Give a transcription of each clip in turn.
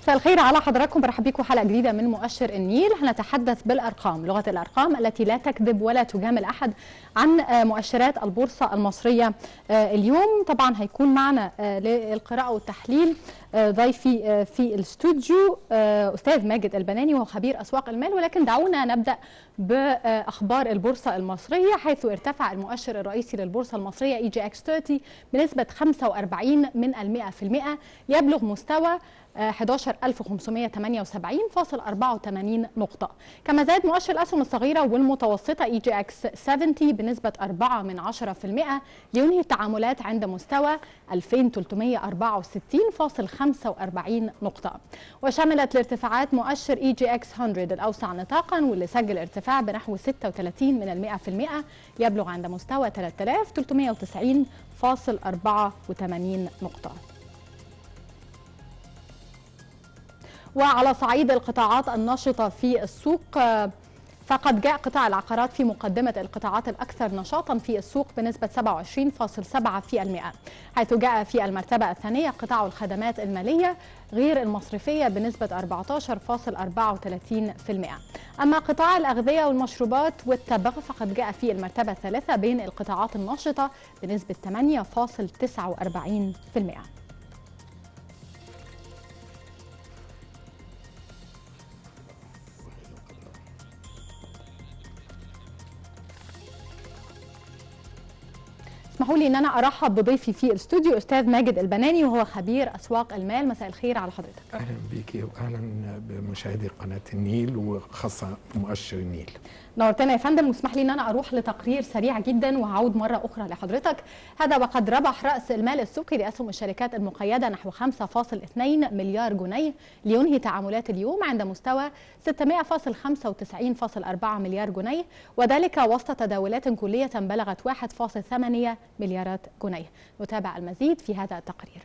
مساء الخير على حضراتكم برحب بكم حلقه جديده من مؤشر النيل هنتحدث بالارقام لغه الارقام التي لا تكذب ولا تجامل احد عن مؤشرات البورصه المصريه اليوم طبعا هيكون معنا للقراءه والتحليل ضيفي في الاستوديو استاذ ماجد البناني وهو خبير اسواق المال ولكن دعونا نبدا باخبار البورصه المصريه حيث ارتفع المؤشر الرئيسي للبورصه المصريه اي جي اكس 30 بنسبه 45 من المئة في المئة يبلغ مستوى 11578.84 نقطة كما زاد مؤشر الأسهم الصغيرة والمتوسطة اي جي اكس 70 بنسبة 4 من 10% لينهي التعاملات عند مستوى 2364.45 نقطة وشملت الارتفاعات مؤشر اي جي اكس 100 الأوسع نطاقا واللي سجل ارتفاع بنحو 36 من المئة في المئة يبلغ عند مستوى 3390.84 نقطة وعلى صعيد القطاعات النشطة في السوق فقد جاء قطاع العقارات في مقدمة القطاعات الأكثر نشاطا في السوق بنسبة 27.7% حيث جاء في المرتبة الثانية قطاع الخدمات المالية غير المصرفية بنسبة 14.34% أما قطاع الأغذية والمشروبات والتبغ فقد جاء في المرتبة الثالثة بين القطاعات النشطة بنسبة 8.49% اسمحوا لي ان انا ارحب بضيفي في الاستوديو استاذ ماجد البناني وهو خبير اسواق المال مساء الخير على حضرتك اهلا بيكي واهلا بمشاهدي قناه النيل وخاصه مؤشر النيل نورتنا يا فندم واسمح لي ان انا اروح لتقرير سريع جدا وهعود مره اخرى لحضرتك هذا وقد ربح راس المال السوقي لاسهم الشركات المقيده نحو 5.2 مليار جنيه لينهي تعاملات اليوم عند مستوى 600.95.4 مليار جنيه وذلك وسط تداولات كليه بلغت 1.8 مليارات جنيه نتابع المزيد في هذا التقرير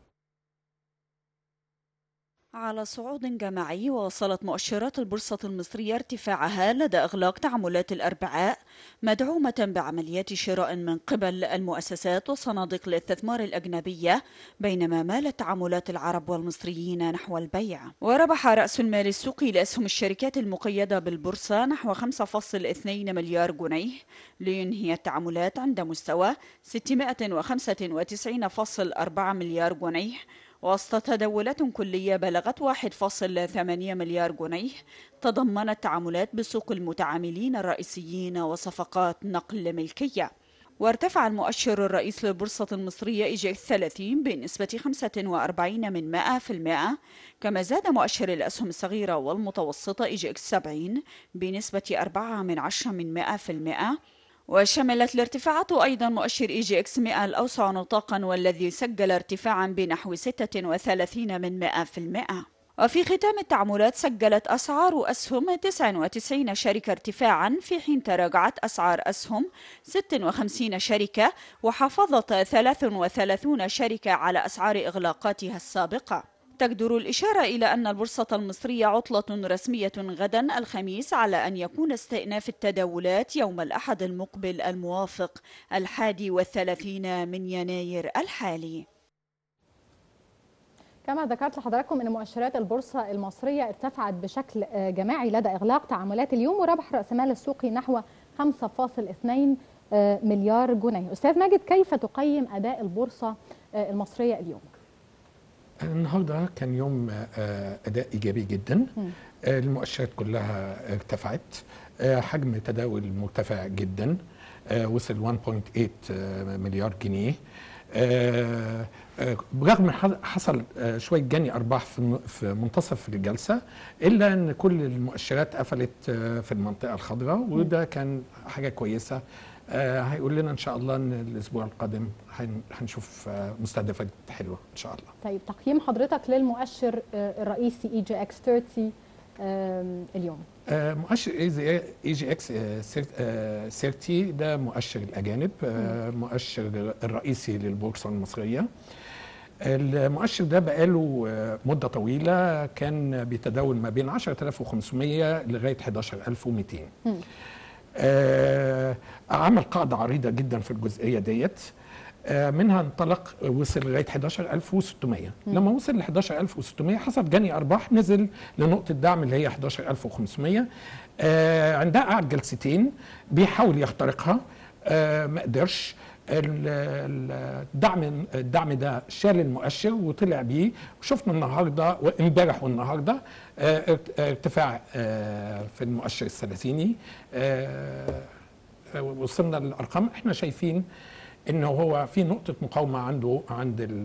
على صعود جماعي واصلت مؤشرات البورصة المصرية ارتفاعها لدى إغلاق تعاملات الأربعاء مدعومة بعمليات شراء من قبل المؤسسات وصناديق الاستثمار الأجنبية بينما مالت تعاملات العرب والمصريين نحو البيع وربح رأس المال السوقي لأسهم الشركات المقيدة بالبورصة نحو 5.2 مليار جنيه لينهي التعاملات عند مستوى 695.4 مليار جنيه وسط تداولات كلية بلغت 1.8 مليار جنيه تضمنت تعاملات بسوق المتعاملين الرئيسيين وصفقات نقل ملكية وارتفع المؤشر الرئيس للبورصة المصرية إيجي 30 بنسبة 45 من 100% كما زاد مؤشر الأسهم الصغيرة والمتوسطة إيجي 70 بنسبة 4 من 10 من 100% وشملت الارتفاعات أيضا مؤشر إي جي إكس 100 الأوسع نطاقا والذي سجل ارتفاعا بنحو 36 من 100% وفي ختام التعاملات سجلت أسعار أسهم 99 شركة ارتفاعا في حين تراجعت أسعار أسهم 56 شركة وحافظت 33 شركة على أسعار إغلاقاتها السابقة تجدر الإشارة إلى أن البورصة المصرية عطلة رسمية غدا الخميس على أن يكون استئناف التداولات يوم الأحد المقبل الموافق الحادي والثلاثين من يناير الحالي كما ذكرت لحضراتكم ان مؤشرات البورصه المصريه ارتفعت بشكل جماعي لدى اغلاق تعاملات اليوم وربح راس مال السوقي نحو 5.2 مليار جنيه. استاذ ماجد كيف تقيم اداء البورصه المصريه اليوم؟ النهارده كان يوم اداء ايجابي جدا المؤشرات كلها ارتفعت حجم تداول مرتفع جدا وصل 1.8 مليار جنيه برغم حصل شويه جني ارباح في منتصف الجلسه الا ان كل المؤشرات قفلت في المنطقه الخضراء وده كان حاجه كويسه هيقول لنا ان شاء الله ان الاسبوع القادم هنشوف مستهدفات حلوه ان شاء الله. طيب تقييم حضرتك للمؤشر الرئيسي اي جي اكس 30 اليوم؟ مؤشر اي جي اكس 30 ده مؤشر الاجانب مؤشر الرئيسي للبورصه المصريه. المؤشر ده بقاله مده طويله كان بيتداول ما بين 10500 لغايه 11200 آه عمل قاعده عريضه جدا في الجزئيه ديت آه، منها انطلق وصل لغايه 11600 لما وصل ل 11600 حصل جني ارباح نزل لنقطه دعم اللي هي 11500 آه، عندها قعد جلستين بيحاول يخترقها آه، ما قدرش ال- ال- الدعم الدعم ده شال المؤشر وطلع بيه وشفنا النهارده وامبارح والنهارده آه، ارت- ارتفاع آه، في المؤشر الثلاثيني آه، وصلنا للارقام احنا شايفين انه هو في نقطه مقاومه عنده عند ال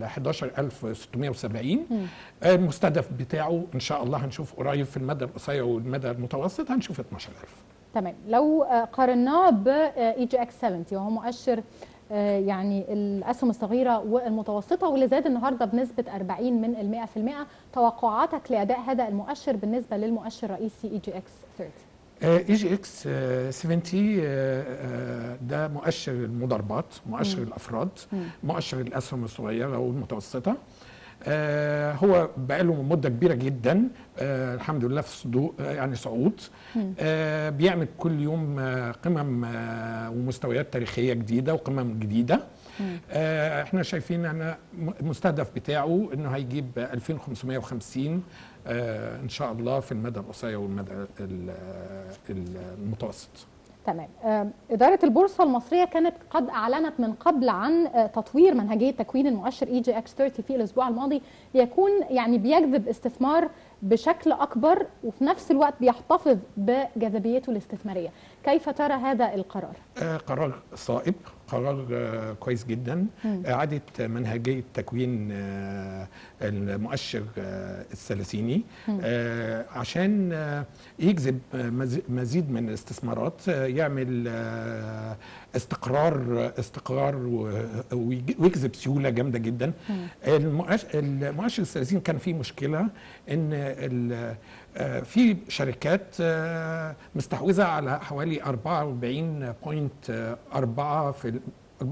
11670 آه، المستهدف بتاعه ان شاء الله هنشوف قريب في المدى القصير والمدى المتوسط هنشوف 12000 تمام لو آه، قارناه باي جي اكس 70 وهو مؤشر آه، يعني الاسهم الصغيره والمتوسطه واللي زاد النهارده بنسبه 40 من المئة في المئة توقعاتك لاداء هذا المؤشر بالنسبه للمؤشر الرئيسي اي جي اكس 30 اي جي اكس 70 آه، آه، ده مؤشر المضاربات مؤشر الافراد مؤشر الاسهم الصغيره والمتوسطه آه، هو بقاله مده كبيره جدا آه، الحمد لله في صدو آه، يعني صعود آه، بيعمل كل يوم آه، قمم آه، ومستويات تاريخيه جديده وقمم جديده آه، احنا شايفين ان المستهدف بتاعه انه هيجيب 2550 آه، ان شاء الله في المدى القصير والمدى ال- ال- المتوسط تمام آه، إدارة البورصة المصرية كانت قد أعلنت من قبل عن آه، تطوير منهجية تكوين المؤشر اي جي اكس 30 في الأسبوع الماضي ليكون يعني بيجذب استثمار بشكل أكبر وفي نفس الوقت بيحتفظ بجاذبيته الاستثمارية كيف ترى هذا القرار؟ آه، قرار صائب قرار آه، كويس جدا إعادة منهجية تكوين آه، المؤشر آه، الثلاثيني آه، عشان آه، يجذب آه، مز- مزيد من الاستثمارات آه، يعمل آه، استقرار استقرار و- ويج- ويجذب سيولة جامدة جدا المؤش- المؤشر الثلاثيني كان فيه مشكلة ان ال- آه، في شركات آه، مستحوذه على حوالي 44.4 في ال-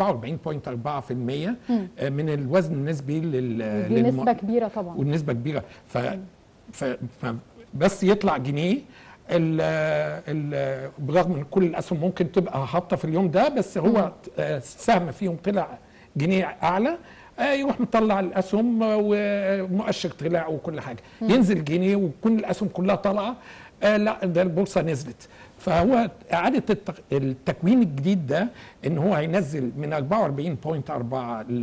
44.4% آه، من الوزن النسبي لل دي للم- نسبة كبيرة طبعا والنسبه كبيره ف, ف... ف... بس يطلع جنيه ال... ال... برغم ان كل الاسهم ممكن تبقى هابطه في اليوم ده بس هو آه، سهم فيهم طلع جنيه اعلى آه، يروح مطلع الاسهم آه، ومؤشر طلع وكل حاجه ينزل جنيه وكل الاسهم كلها طالعه آه لا ده البورصه نزلت فهو اعاده التق- التكوين الجديد ده ان هو هينزل من 44.4 ل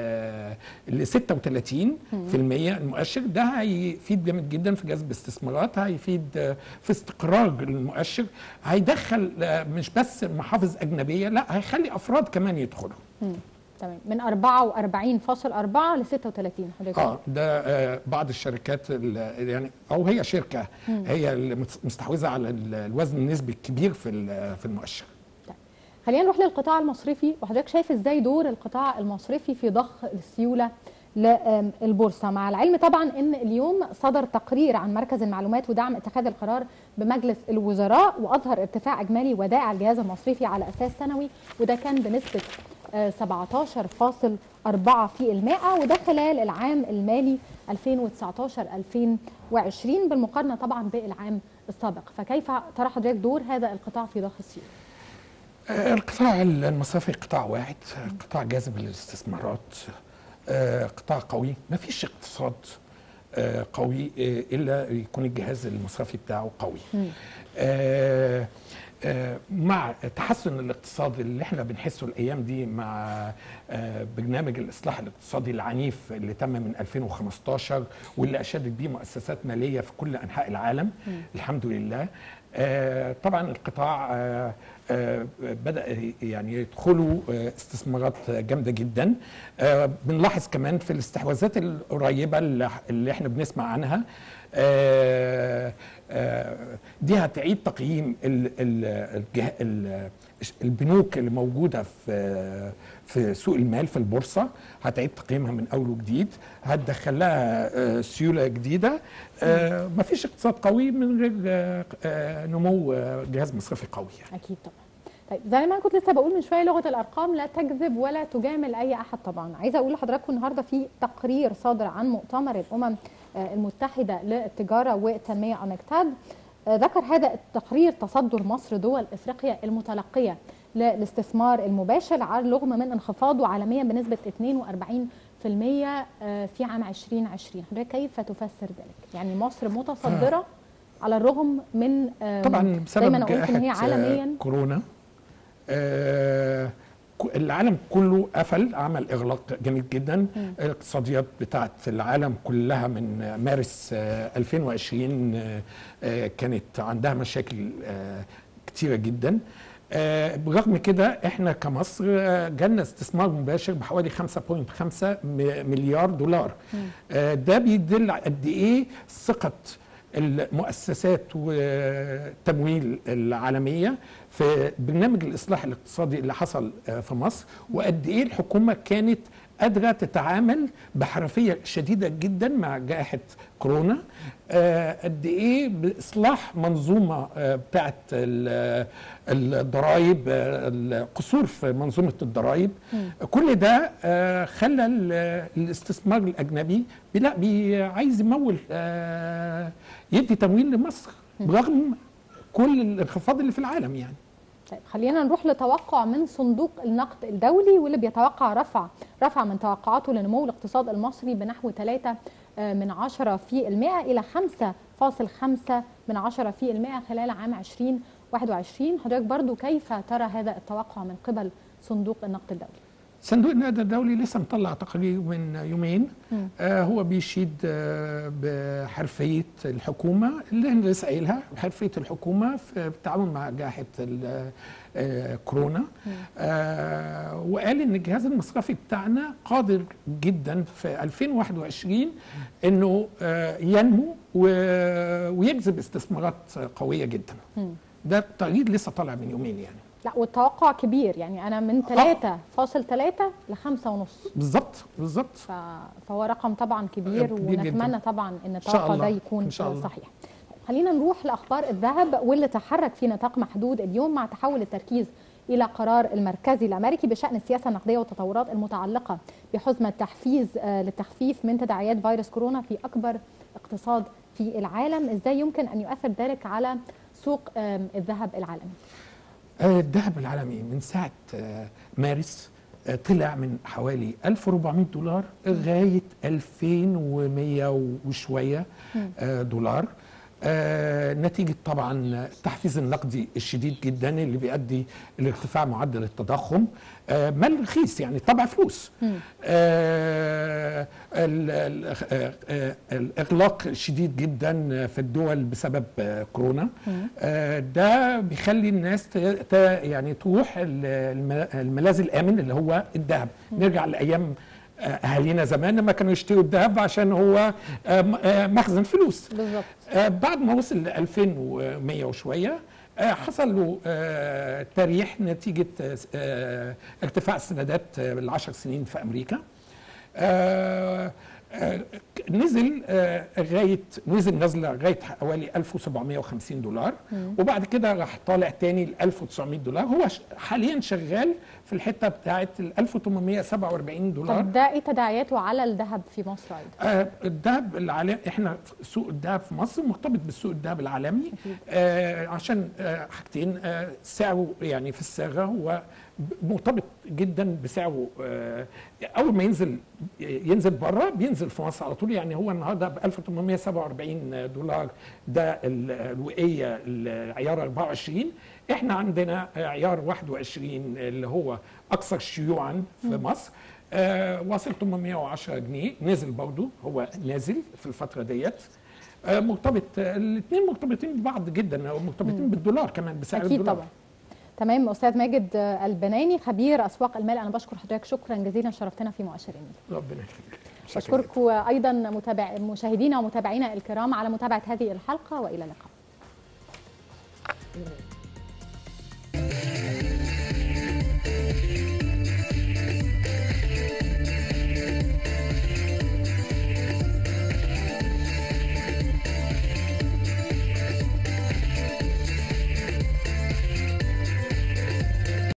ل 36 في المية المؤشر ده هيفيد جامد جدا في جذب استثمارات هيفيد آه، في استقرار المؤشر هيدخل آه، مش بس محافظ اجنبيه لا هيخلي افراد كمان يدخلوا مم. تمام من 44.4 ل 36 حضرتك اه ده آه بعض الشركات ال- يعني او هي شركه هي اللي مت- مستحوذه على ال- الوزن النسبي الكبير في ال- في المؤشر خلينا نروح للقطاع المصرفي وحضرتك شايف ازاي دور القطاع المصرفي في ضخ السيوله للبورصه مع العلم طبعا ان اليوم صدر تقرير عن مركز المعلومات ودعم اتخاذ القرار بمجلس الوزراء واظهر ارتفاع اجمالي ودائع الجهاز المصرفي على اساس سنوي وده كان بنسبه آه، 17.4 في المائة وده خلال العام المالي 2019-2020 بالمقارنة طبعا بالعام السابق فكيف ترى حضرتك دور هذا القطاع في ضخ السيولة؟ آه، القطاع المصرفي قطاع واحد آه، قطاع جاذب للاستثمارات آه، قطاع قوي ما فيش اقتصاد آه، قوي آه، الا يكون الجهاز المصرفي بتاعه قوي آه، آه، مع تحسن الاقتصاد اللي احنا بنحسه الايام دي مع آه، برنامج الاصلاح الاقتصادي العنيف اللي تم من 2015 واللي اشادت بيه مؤسسات ماليه في كل انحاء العالم الحمد لله آه، طبعا القطاع آه، آه، بدا يعني يدخلوا آه، استثمارات جامده جدا آه، بنلاحظ كمان في الاستحواذات القريبه اللي اللي احنا بنسمع عنها آه، آه، دي هتعيد تقييم ال- ال- الجه- ال- البنوك اللي موجوده في في سوق المال في البورصه هتعيد تقييمها من اول وجديد هتدخل لها آه، سيوله جديده آه، مفيش اقتصاد قوي من غير آه، آه، نمو آه، جهاز مصرفي قوي يعني. اكيد طبعا طيب زي ما أنا كنت لسه بقول من شويه لغه الارقام لا تكذب ولا تجامل اي احد طبعا عايزه اقول لحضراتكم النهارده في تقرير صادر عن مؤتمر الامم آه، المتحده للتجاره والتنميه انكتاد آه، ذكر هذا التقرير تصدر مصر دول افريقيا المتلقيه للاستثمار المباشر على الرغم من انخفاضه عالميا بنسبه 42% في عام 2020 حضرتك كيف تفسر ذلك يعني مصر متصدره على الرغم من طبعا بسبب زي ما انا قلت ان هي عالميا كورونا آه العالم كله قفل عمل اغلاق جامد جدا الاقتصاديات بتاعت العالم كلها من مارس 2020 كانت عندها مشاكل كتيره جدا برغم كده احنا كمصر جالنا استثمار مباشر بحوالي 5.5 مليار دولار ده بيدل قد ايه ثقه المؤسسات والتمويل العالميه في برنامج الاصلاح الاقتصادي اللي حصل في مصر وقد ايه الحكومه كانت قادره تتعامل بحرفيه شديده جدا مع جائحه كورونا قد ايه باصلاح منظومه بتاعه الضرائب القصور في منظومه الضرائب كل ده خلى الاستثمار الاجنبي لا بي عايز يمول يدي تمويل لمصر برغم كل الانخفاض اللي في العالم يعني طيب خلينا نروح لتوقع من صندوق النقد الدولي واللي بيتوقع رفع رفع من توقعاته لنمو الاقتصاد المصري بنحو 3 من 10 في المئة إلى 5.5 من 10 في المئة خلال عام 2021 حضرتك برضو كيف ترى هذا التوقع من قبل صندوق النقد الدولي؟ صندوق النقد الدولي لسه مطلع تقرير من يومين آه هو بيشيد آه بحرفيه الحكومه اللي انا لسه قايلها حرفيه الحكومه في التعامل مع جائحه آه كورونا آه وقال ان الجهاز المصرفي بتاعنا قادر جدا في 2021 انه آه ينمو ويجذب استثمارات قويه جدا ده التقرير لسه طالع من يومين يعني لا والتوقع كبير يعني انا من 3.3 ل 5.5 بالظبط بالظبط فهو رقم طبعا كبير, كبير ونتمنى جداً. طبعا ان التوقع ده يكون صحيح خلينا نروح لاخبار الذهب واللي تحرك في نطاق محدود اليوم مع تحول التركيز الى قرار المركزي الامريكي بشان السياسه النقديه والتطورات المتعلقه بحزمه تحفيز للتخفيف من تداعيات فيروس كورونا في اكبر اقتصاد في العالم ازاي يمكن ان يؤثر ذلك على سوق الذهب العالمي الذهب العالمي من ساعة مارس طلع من حوالي 1400 دولار لغاية 2100 وشوية دولار نتيجة طبعا التحفيز النقدي الشديد جدا اللي بيؤدي لارتفاع معدل التضخم مال رخيص يعني طبع فلوس الاغلاق شديد جدا في الدول بسبب كورونا ده بيخلي الناس يعني تروح الملاذ الامن اللي هو الذهب نرجع لايام اهالينا زمان لما كانوا يشتروا الذهب عشان هو مخزن فلوس بالظبط بعد ما وصل ل 2100 وشويه حصل له تاريح نتيجه ارتفاع السندات العشر سنين في امريكا نزل لغايه نزل نزله لغايه حوالي 1750 دولار مم. وبعد كده راح طالع تاني ل 1900 دولار هو حاليا شغال في الحته بتاعه ال 1847 دولار طب ده ايه تداعياته على الذهب في مصر ايضا؟ آه الذهب العالمي احنا سوق الذهب في مصر مرتبط بالسوق الذهب العالمي آه عشان آه حاجتين آه سعره يعني في الصاغه هو مرتبط جدا بسعره آه اول ما ينزل ينزل بره بينزل في مصر على طول يعني هو النهارده ب 1847 دولار ده الوقيه العيار 24 احنا عندنا عيار 21 اللي هو اكثر شيوعا في مصر آه واصل 810 جنيه نزل برضه هو نازل في الفتره ديت آه مرتبط الاثنين مرتبطين ببعض جدا مرتبطين بالدولار كمان بسعر أكيد الدولار طبعا تمام استاذ ماجد البناني خبير اسواق المال انا بشكر حضرتك شكرا جزيلا شرفتنا في مؤشرين ربنا يخليك بشكركم ايضا متابع مشاهدينا ومتابعينا الكرام على متابعه هذه الحلقه والى اللقاء